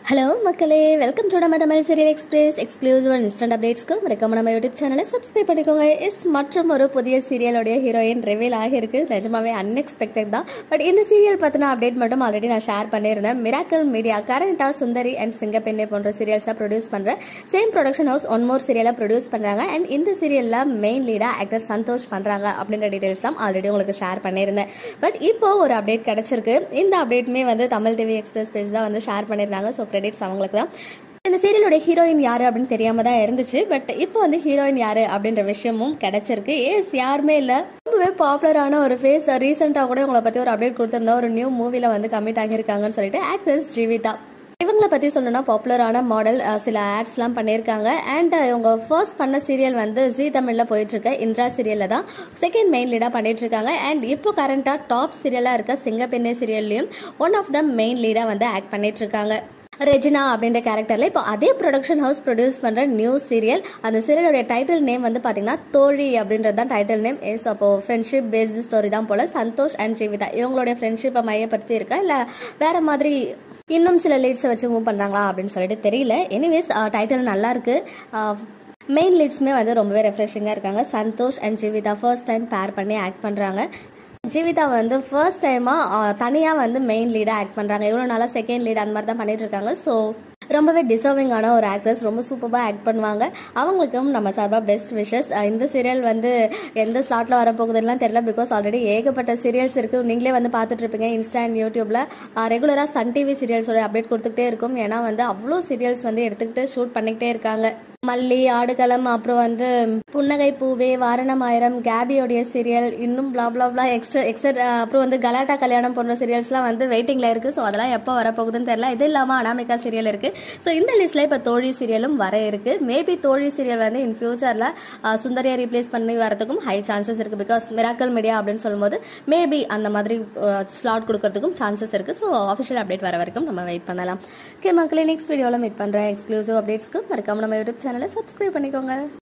hello மக்களே welcome to நம்ம Tamil serial express exclusive and instant அப்டேட்ஸ்க்கு மறக்காம நம்ம யூடியூப் சேனலை சப்ஸ்கிரைப் பண்ணிக்கோங்க எஸ் மற்றும் ஒரு புதிய சீரியலோடைய ஹீரோயின் ரிவீல் ஆகியிருக்கு நிஜமாவே அன்எக்ஸ்பெக்டட் தான் பட் இந்த சீரியல் பற்றின அப்டேட் மட்டும் ஆல்ரெடி நான் ஷேர் பண்ணியிருந்தேன் மிராக்கல் மீடியா கரண்டா சுந்தரி அண்ட் சிங்கப்பெண்ணே போன்ற சீரியல்ஸாக ப்ரொடியூஸ் பண்ணுற same production house one more சீரியலாக ப்ரொடியூஸ் பண்ணுறாங்க அண்ட் இந்த சீரியலில் மெயின் லீடாக ஆக்டர் சந்தோஷ் பண்ணுறாங்க அப்படின்ற டீடைல்ஸ் தான் ஆல்ரெடி உங்களுக்கு ஷேர் பண்ணியிருந்தேன் பட் இப்போ ஒரு அப்டேட் கிடைச்சிருக்கு இந்த அப்டேட்டுமே வந்து தமிழ் டிவி எக்ஸ்பிரஸ் பேஜ் தான் வந்து ஷேர் பண்ணியிருந்தாங்க ஸோ கிரெடிட்ஸ் அவங்களுக்கு தான் இந்த சீரியலோட ஹீரோயின் யாரு அப்படின்னு தெரியாம தான் இருந்துச்சு பட் இப்போ வந்து ஹீரோயின் யாரு அப்படின்ற விஷயமும் கிடைச்சிருக்கு எஸ் யாருமே இல்லை ரொம்பவே பாப்புலரான ஒரு ஃபேஸ் ரீசெண்டாக கூட உங்களை பற்றி ஒரு அப்டேட் கொடுத்துருந்தோம் ஒரு நியூ மூவியில் வந்து கமிட் ஆகியிருக்காங்கன்னு சொல்லிட்டு ஆக்ட்ரஸ் ஜீவிதா இவங்களை பற்றி சொல்லணும்னா பாப்புலரான மாடல் சில ஆட்ஸ்லாம் பண்ணியிருக்காங்க அண்ட் இவங்க ஃபர்ஸ்ட் பண்ண சீரியல் வந்து ஜி தமிழில் போயிட்டுருக்க இந்திரா சீரியலில் தான் செகண்ட் மெயின் லீடாக பண்ணிட்டு இருக்காங்க அண்ட் இப்போ கரண்ட்டாக டாப் சீரியலாக இருக்க சிங்கப்பெண்ணே சீரியல்லையும் ஒன் ஆஃப் த மெயின் லீடாக வந்து ஆக்ட் பண்ணிட்டு இருக்காங்க ரெஜினா அப்படின்ற கேரக்டரில் இப்போ அதே ப்ரொடக்ஷன் ஹவுஸ் ப்ரொடியூஸ் பண்ணுற நியூ சீரியல் அந்த சீரியலோட டைட்டில் நேம் வந்து பார்த்தீங்கன்னா தோழி அப்படின்றது தான் டைட்டில் நேம் எஸ் அப்போ ஃப்ரெண்ட்ஷிப் பேஸ்டு ஸ்டோரி தான் போல் சந்தோஷ் அண்ட் ஜீவிதா இவங்களுடைய ஃப்ரெண்ட்ஷிப்பை மையப்படுத்தி இருக்கா இல்லை வேற மாதிரி இன்னும் சில லீட்ஸை வச்சு மூவ் பண்ணுறாங்களா அப்படின்னு சொல்லிட்டு தெரியல எனிவேஸ் டைட்டில் நல்லா இருக்கு மெயின் லீட்ஸுமே வந்து ரொம்பவே ரெஃப்ரெஷிங்காக இருக்காங்க Santhosh and Jeevitha first time pair பண்ணி ஆக்ட் பண்ணுறாங்க ஜீவிதா வந்து ஃபர்ஸ்ட் டைமாக தனியாக வந்து மெயின் லீடாக ஆக்ட் பண்ணுறாங்க இவ்வளோ நாளாக செகண்ட் லீட் அந்த மாதிரி தான் பண்ணிட்டு இருக்காங்க ஸோ ரொம்பவே டிசர்விங்கான ஒரு ஆக்ட்ரஸ் ரொம்ப சூப்பராக ஆக்ட் பண்ணுவாங்க அவங்களுக்கும் நம்ம சார்பாக பெஸ்ட் விஷஸ் இந்த சீரியல் வந்து எந்த ஸ்லாட்டில் வரப்போகுதுலாம் தெரியல பிகாஸ் ஆல்ரெடி ஏகப்பட்ட சீரியல்ஸ் இருக்குது நீங்களே வந்து பார்த்துட்டு இருப்பீங்க இன்ஸ்டா அண்ட் யூடியூப்பில் ரெகுலராக சன் டிவி சீரியல்ஸோட அப்டேட் கொடுத்துக்கிட்டே இருக்கும் ஏன்னா வந்து அவ்வளோ சீரியல்ஸ் வந்து எடுத்துக்கிட்டு ஷூட் பண்ணிக்கிட்டே இருக்காங்க மல்லி ஆடுகளம் அப்புறம் வந்து புன்னகை பூவே வாரணமாயிரம் கேபியோடைய சீரியல் இன்னும் பிளா பிளா பிளா எக்ஸ்ட்ரா எக்ஸட் அப்புறம் வந்து கலாட்டா கல்யாணம் போன்ற சீரியல்ஸ்லாம் வந்து வெயிட்டிங்கில் இருக்குது ஸோ அதெல்லாம் எப்போ வரப்போகுதுன்னு தெரியல இது இல்லாமல் அனாமிகா சீரியல் இருக்குது ஸோ இந்த லிஸ்ட்டில் இப்போ தோழி சீரியலும் வர இருக்குது மேபி தோழி சீரியல் வந்து இன் ஃபியூச்சரில் சுந்தரியை ரீப்ளேஸ் பண்ணி வரதுக்கும் ஹை சான்சஸ் இருக்குது பிகாஸ் மிராக்கல் மீடியா அப்படின்னு சொல்லும்போது மேபி அந்த மாதிரி ஸ்லாட் கொடுக்கறதுக்கும் சான்சஸ் இருக்குது ஸோ ஆஃபிஷியல் அப்டேட் வர வரைக்கும் நம்ம வெயிட் பண்ணலாம் ஓகே மக்களே நெக்ஸ்ட் வீடியோவில் மீட் பண்ணுறேன் எக்ஸ்க்ளூசிவ் அப்டேட்ஸ்க்கு மறக்காம நம்ம யூடியூப் சேனலை சப்ஸ்கிரைப் பண்ணிக்கோங்க